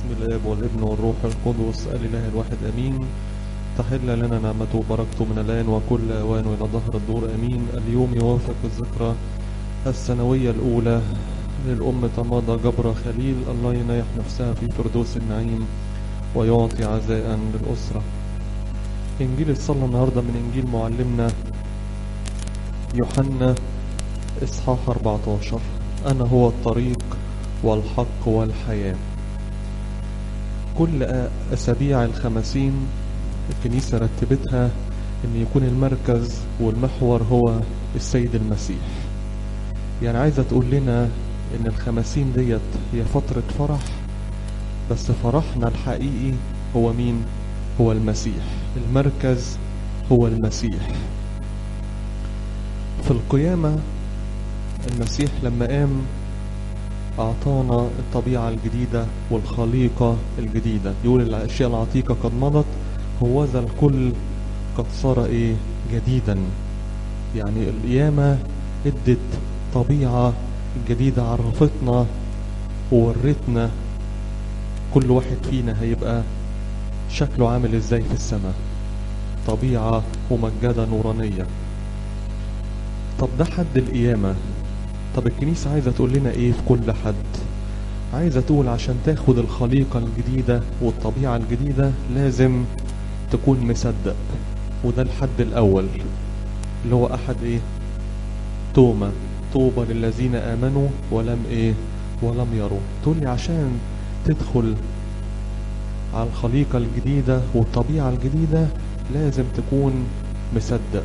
الاب والابن والروح القدس الاله الواحد امين تحل لنا نعمته وبركته من الان وكل اوان والى ظهر الدور امين اليوم يوافق الذكرى السنويه الاولى للأم تماضى جبر خليل الله ينيح نفسها في فردوس النعيم ويعطي عزاء للأسرة إنجيل الصلاة النهاردة من إنجيل معلمنا يوحنا إصحاح 14 أنا هو الطريق والحق والحياة كل أسابيع الخمسين الكنيسة رتبتها أن يكون المركز والمحور هو السيد المسيح يعني عايزة تقول لنا ان الخمسين ديت هي فترة فرح بس فرحنا الحقيقي هو مين هو المسيح المركز هو المسيح في القيامة المسيح لما قام أعطانا الطبيعة الجديدة والخليقة الجديدة يقول الأشياء العتيقة قد مضت هو ذا الكل قد صار إيه جديدا يعني القيامة ادت طبيعة جديدة عرفتنا وورتنا كل واحد فينا هيبقى شكله عامل ازاي في السماء طبيعة ممجدة نورانية طب ده حد القيامة طب الكنيسة عايزة تقول لنا ايه في كل حد عايزة تقول عشان تاخد الخليقة الجديدة والطبيعة الجديدة لازم تكون مصدق وده الحد الأول اللي هو أحد ايه توما طوبى للذين آمنوا ولم إيه ولم يروا تقول لي عشان تدخل على الخليقة الجديدة والطبيعة الجديدة لازم تكون مصدق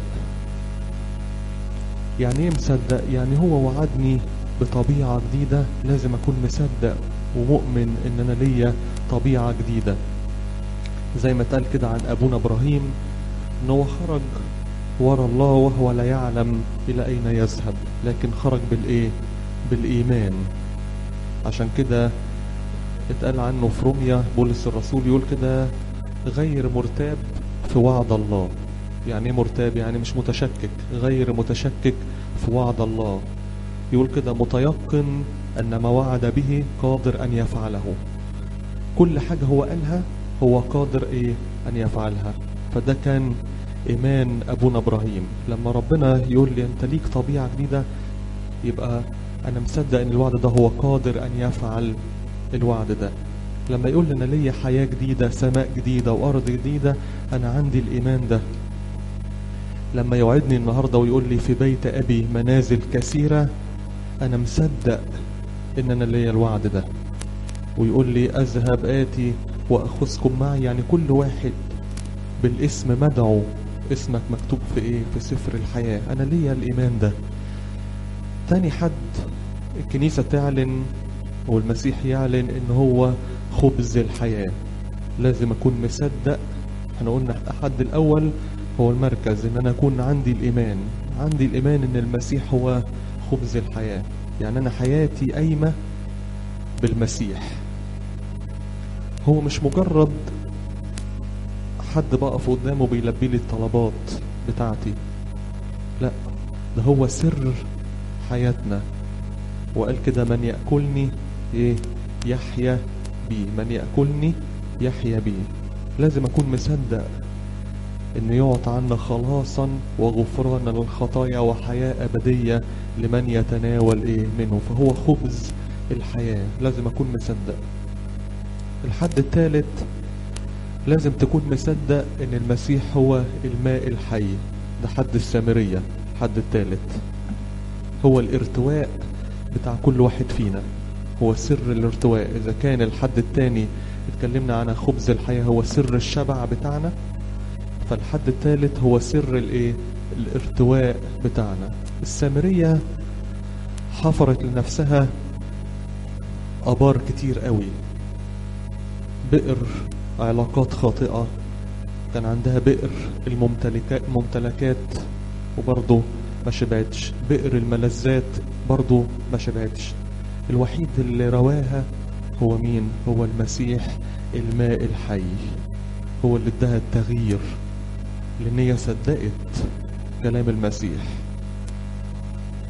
يعني ايه مصدق يعني هو وعدني بطبيعة جديدة لازم اكون مصدق ومؤمن ان انا ليا طبيعة جديدة زي ما اتقال كده عن ابونا ابراهيم ان هو خرج ورا الله وهو لا يعلم إلى أين يذهب لكن خرج بالإيه بالإيمان عشان كده اتقال عنه في روميا بولس الرسول يقول كده غير مرتاب في وعد الله يعني ايه مرتاب يعني مش متشكك غير متشكك في وعد الله يقول كده متيقن أن ما وعد به قادر أن يفعله كل حاجة هو قالها هو قادر إيه أن يفعلها فده كان إيمان أبونا إبراهيم لما ربنا يقول لي أنت ليك طبيعة جديدة يبقى أنا مصدق أن الوعد ده هو قادر أن يفعل الوعد ده لما يقول لي أنا ليا حياة جديدة سماء جديدة وأرض جديدة أنا عندي الإيمان ده لما يوعدني النهاردة ويقول لي في بيت أبي منازل كثيرة أنا مصدق إن أنا ليا الوعد ده ويقول لي أذهب آتي وأخذكم معي يعني كل واحد بالاسم مدعو اسمك مكتوب في ايه في سفر الحياة انا ليا الايمان ده تاني حد الكنيسة تعلن والمسيح يعلن ان هو خبز الحياة لازم اكون مصدق احنا قلنا الحد الاول هو المركز ان انا اكون عندي الايمان عندي الايمان ان المسيح هو خبز الحياة يعني انا حياتي قايمة بالمسيح هو مش مجرد حد بقف قدامه بيلبي لي الطلبات بتاعتي لا ده هو سر حياتنا وقال كده من يأكلني ايه يحيا بي من يأكلني يحيا بي لازم اكون مصدق انه يعطى عنا خلاصا وغفرانا للخطايا وحياة ابدية لمن يتناول ايه منه فهو خبز الحياة لازم اكون مصدق الحد الثالث لازم تكون مصدق ان المسيح هو الماء الحي ده حد السامرية حد الثالث هو الارتواء بتاع كل واحد فينا هو سر الارتواء اذا كان الحد الثاني اتكلمنا عن خبز الحياة هو سر الشبع بتاعنا فالحد الثالث هو سر الايه الارتواء بتاعنا السامرية حفرت لنفسها ابار كتير قوي بئر علاقات خاطئة كان عندها بئر الممتلكات الممتلكات وبرضه ما شبعتش بئر الملذات برضه ما شبعتش الوحيد اللي رواها هو مين هو المسيح الماء الحي هو اللي اداها التغيير لان هي صدقت كلام المسيح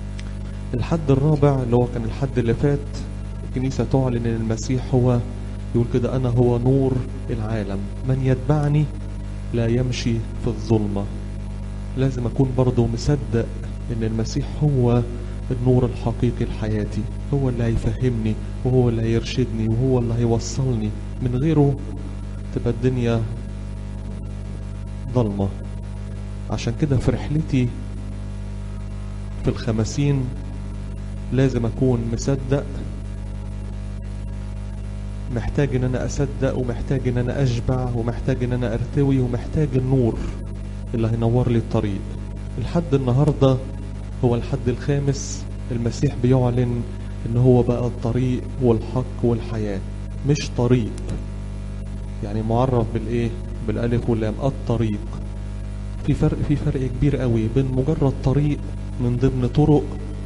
الحد الرابع اللي هو كان الحد اللي فات الكنيسة تعلن ان المسيح هو يقول كده أنا هو نور العالم من يتبعني لا يمشي في الظلمة لازم أكون برضو مصدق إن المسيح هو النور الحقيقي لحياتي هو اللي هيفهمني وهو اللي هيرشدني وهو اللي هيوصلني من غيره تبقى الدنيا ضلمة عشان كده في رحلتي في الخمسين لازم أكون مصدق محتاج ان انا اصدق ومحتاج ان انا اشبع ومحتاج ان انا ارتوي ومحتاج النور اللي هينور لي الطريق الحد النهارده هو الحد الخامس المسيح بيعلن ان هو بقى الطريق والحق والحياة مش طريق يعني معرف بالايه بالالف واللام الطريق في فرق في فرق كبير قوي بين مجرد طريق من ضمن طرق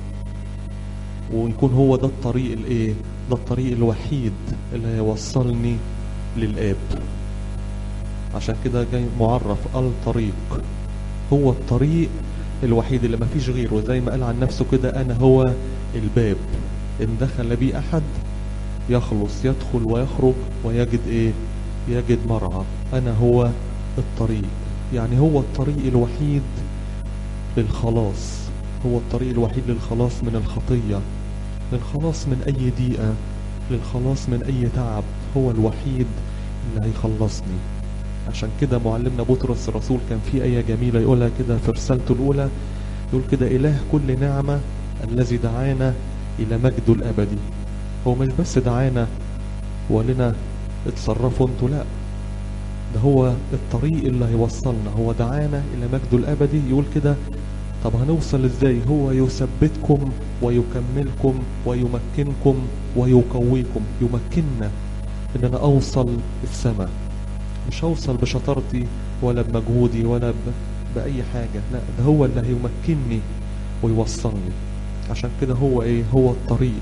ويكون هو ده الطريق الايه ده الطريق الوحيد اللي هيوصلني للآب عشان كده جاي معرف الطريق هو الطريق الوحيد اللي مفيش غيره زي ما قال عن نفسه كده أنا هو الباب إن دخل بي أحد يخلص يدخل ويخرج ويجد إيه يجد مرعى أنا هو الطريق يعني هو الطريق الوحيد للخلاص هو الطريق الوحيد للخلاص من الخطية للخلاص من أي ضيقة للخلاص من أي تعب هو الوحيد اللي هيخلصني عشان كده معلمنا بطرس الرسول كان في آية جميلة يقولها كده في رسالته الأولى يقول كده إله كل نعمة الذي دعانا إلى مجده الأبدي هو مش بس دعانا ولنا اتصرفوا انتوا لا ده هو الطريق اللي هيوصلنا هو دعانا إلى مجده الأبدي يقول كده طب هنوصل ازاي هو يثبتكم ويكملكم ويمكنكم ويقويكم يمكننا ان انا اوصل السماء مش هوصل بشطارتي ولا بمجهودي ولا ب... بأي حاجة لا ده هو اللي هيمكنني ويوصلني عشان كده هو ايه هو الطريق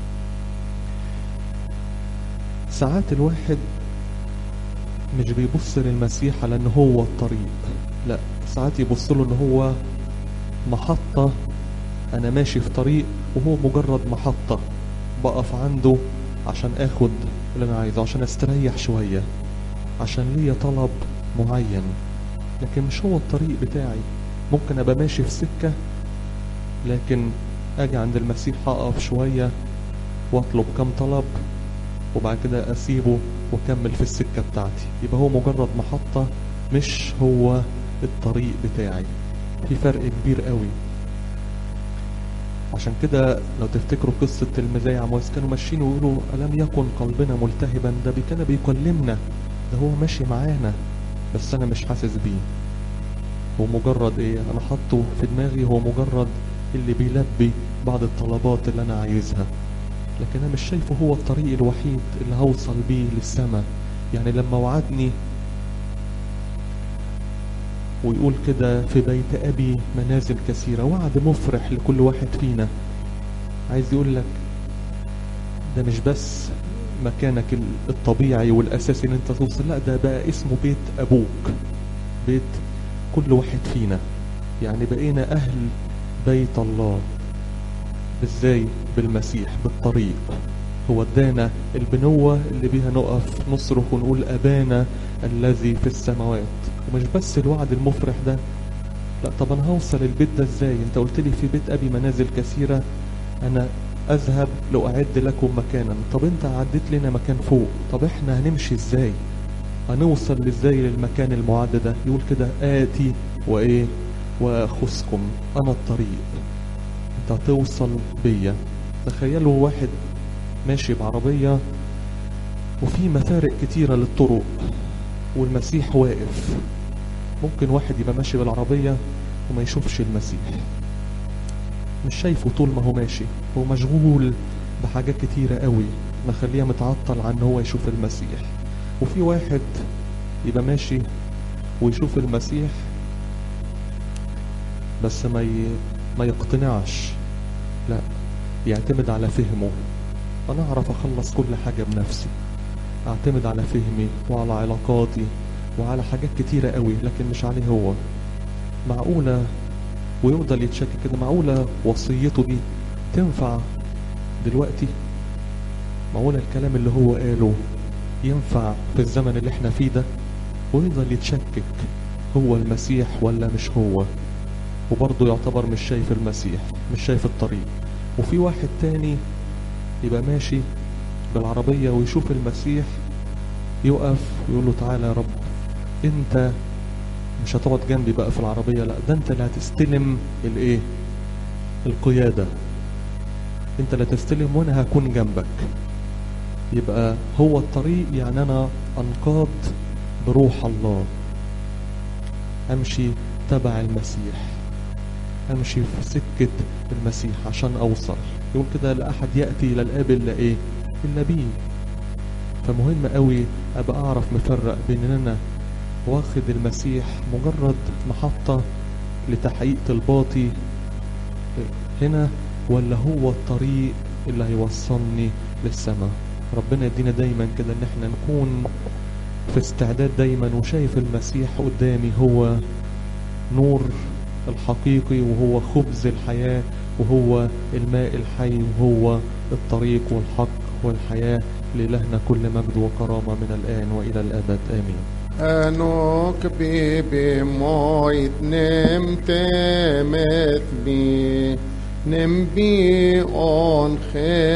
ساعات الواحد مش بيبص للمسيح على ان هو الطريق لا ساعات يبص له ان هو محطة أنا ماشي في طريق وهو مجرد محطة بقف عنده عشان آخد اللي أنا عايزه عشان أستريح شوية عشان ليا طلب معين لكن مش هو الطريق بتاعي ممكن أبقى ماشي في سكة لكن أجي عند المسيح أقف شوية وأطلب كم طلب وبعد كده أسيبه وأكمل في السكة بتاعتي يبقى هو مجرد محطة مش هو الطريق بتاعي في فرق كبير قوي عشان كده لو تفتكروا قصة المزايا عمواس كانوا ماشيين ويقولوا ألم يكن قلبنا ملتهبا ده بي- كان بيكلمنا ده هو ماشي معانا بس أنا مش حاسس بيه هو مجرد إيه أنا حاطه في دماغي هو مجرد اللي بيلبي بعض الطلبات اللي أنا عايزها لكن أنا مش شايفه هو الطريق الوحيد اللي هوصل بيه للسماء يعني لما وعدني ويقول كده في بيت أبي منازل كثيرة وعد مفرح لكل واحد فينا عايز يقول لك ده مش بس مكانك ال- الطبيعي والأساسي ان انت توصل لا ده بقى اسمه بيت أبوك بيت كل واحد فينا يعني بقينا أهل بيت الله ازاي بالمسيح بالطريق هو ادانا البنوة اللي بيها نقف نصرخ ونقول أبانا الذي في السماوات ومش بس الوعد المفرح ده لا طب انا هوصل البيت ده ازاي انت قلت لي في بيت ابي منازل كثيرة انا اذهب لاعد لكم مكانا طب انت عديت لنا مكان فوق طب احنا هنمشي ازاي هنوصل ازاي للمكان المعد ده يقول كده اتي وايه واخذكم انا الطريق انت هتوصل بيا تخيلوا واحد ماشي بعربية وفي مفارق كتيرة للطرق والمسيح واقف ممكن واحد يبقى ماشي بالعربية وما يشوفش المسيح مش شايفه طول ما هو ماشي هو مشغول بحاجات كتيرة قوي مخليه متعطل عن هو يشوف المسيح وفي واحد يبقى ماشي ويشوف المسيح بس ما ي... ما يقتنعش لا يعتمد على فهمه انا اعرف اخلص كل حاجة بنفسي اعتمد على فهمي وعلى علاقاتي وعلى حاجات كتيرة قوي لكن مش عليه هو معقولة ويفضل يتشكك كده معقولة وصيته دي تنفع دلوقتي معقولة الكلام اللي هو قاله ينفع في الزمن اللي احنا فيه ده ويفضل يتشكك هو المسيح ولا مش هو وبرضه يعتبر مش شايف المسيح مش شايف الطريق وفي واحد تاني يبقى ماشي بالعربية ويشوف المسيح يقف ويقول له تعالى يا رب انت مش هتقعد جنبي بقى في العربية لا ده انت اللي هتستلم الايه القيادة انت اللي هتستلم وانا هكون جنبك يبقى هو الطريق يعني انا انقاد بروح الله امشي تبع المسيح امشي في سكة المسيح عشان اوصل يقول كده لا احد يأتي الى الاب الا ايه الا بيه فمهم قوي ابقى اعرف مفرق بين ان انا واخد المسيح مجرد محطة لتحقيق طلباتي هنا ولا هو الطريق اللي هيوصلني للسماء ربنا يدينا دايما كده ان احنا نكون في استعداد دايما وشايف المسيح قدامي هو نور الحقيقي وهو خبز الحياة وهو الماء الحي وهو الطريق والحق والحياة لإلهنا كل مجد وكرامة من الآن وإلى الأبد آمين أنوك بيبي مويت نمت مثبي نمبي أون خير